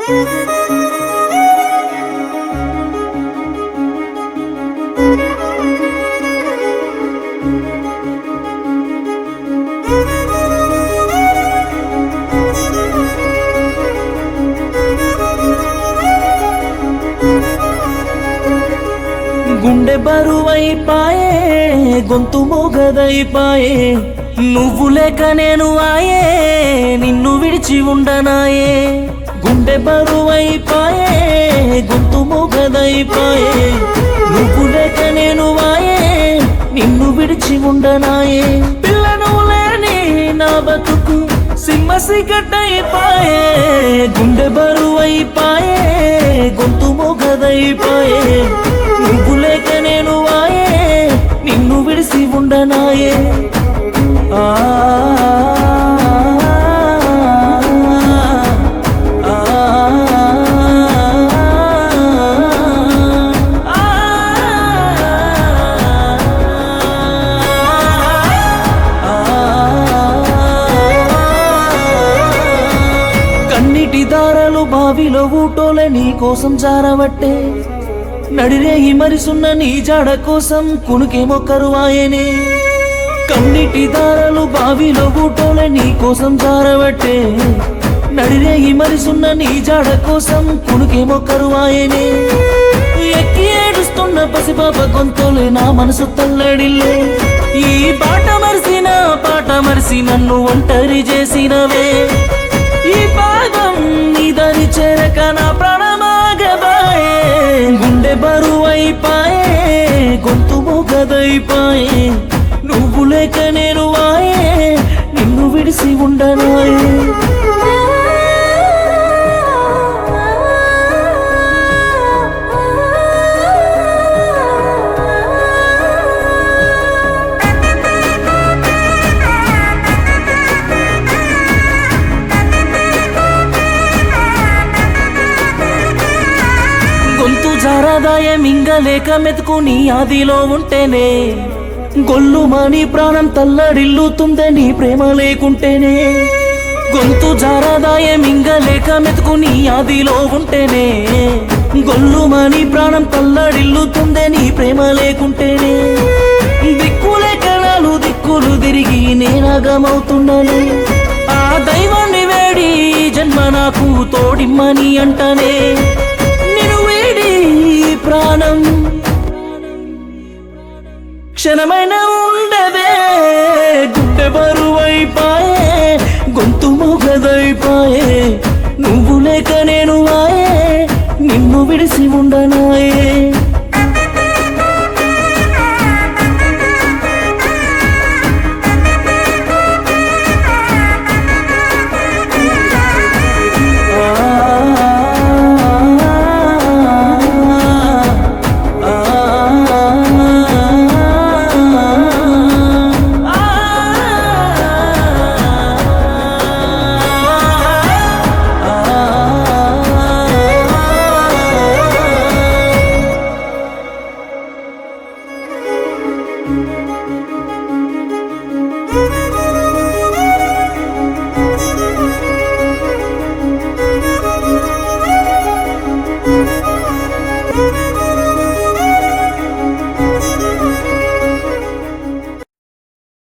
గుండె బరువైపాయే గొంతు మొగదైపాయే నువ్వు లేక నేను ఆయే నిన్ను విడిచి ఉండనాయే గుండె బరువైపాయే గొంతు మొగదైపాయే నువ్వు లేక నేను ఆయే నిన్ను విడిచి ఉండనాయే పిల్లను లేని నా బతుకు సింహ సిగట్టయిపాయే గుండె బరువైపాయే గొంతు మొగదైపాయే నువ్వు లేక నేను వాయే నిన్ను విడిసి ఉండనాయే ఆ ఆ, కన్నిటి దారాలు బావిలో ఊటోలే నీ కోసం జారవట్టే నడిరేగి మరిసున్న నీ జాడ కోసం కునుకేమో కరువాయనే కన్నిటి దారాలు బావిలో ఊటోలే నీ కోసం జారవట్టే నడిరేగి మరిసున్న నీ జాడ కోసం కునుకేమో కరువాయనే ఎక్కి ఏడుస్తున్న పసిపాప గొంతులే నా మనసు తల్లడిల్లే ఈ పాట మరిసిన పాట మరిసి నన్ను ఒంటరి చేసినవే ఈ పాదం నీదని చేరక నా ప్రాణమాగబాయే గుండె బరువైపాయే గొంతు మొగదైపాయే నువ్వు లేక నేను వాయే నిన్ను విడిసి ఉండనాయే గొంతు జారదాయ మింగలేక మెతుకు నీ ఆదిలో ఉంటేనే గొల్లుమని ప్రాణం తల్లడిల్లుతుందే నీ ప్రేమ లేకుంటేనే గొంతు జారదాయ మింగలేక మెతుకు నీ ఆదిలో ఉంటేనే గొల్లుమని ప్రాణం తల్లడిల్లుతుందే నీ ప్రేమ లేకుంటేనే దిక్కులే కణాలు దిక్కులు తిరిగి నేనగమవుతున్నాను ఆ దైవాన్ని వేడి ఈ జన్మ నాకు తోడిమ్మని అంటనే నిన్ను వేడి ఈ ప్రాణం క్షణమైన ఉండదే గుండె బరువైపాయే గొంతు మొగదైపాయే నువ్వు లేక నేను వాయే నిన్ను విడిసి ఉండనాయే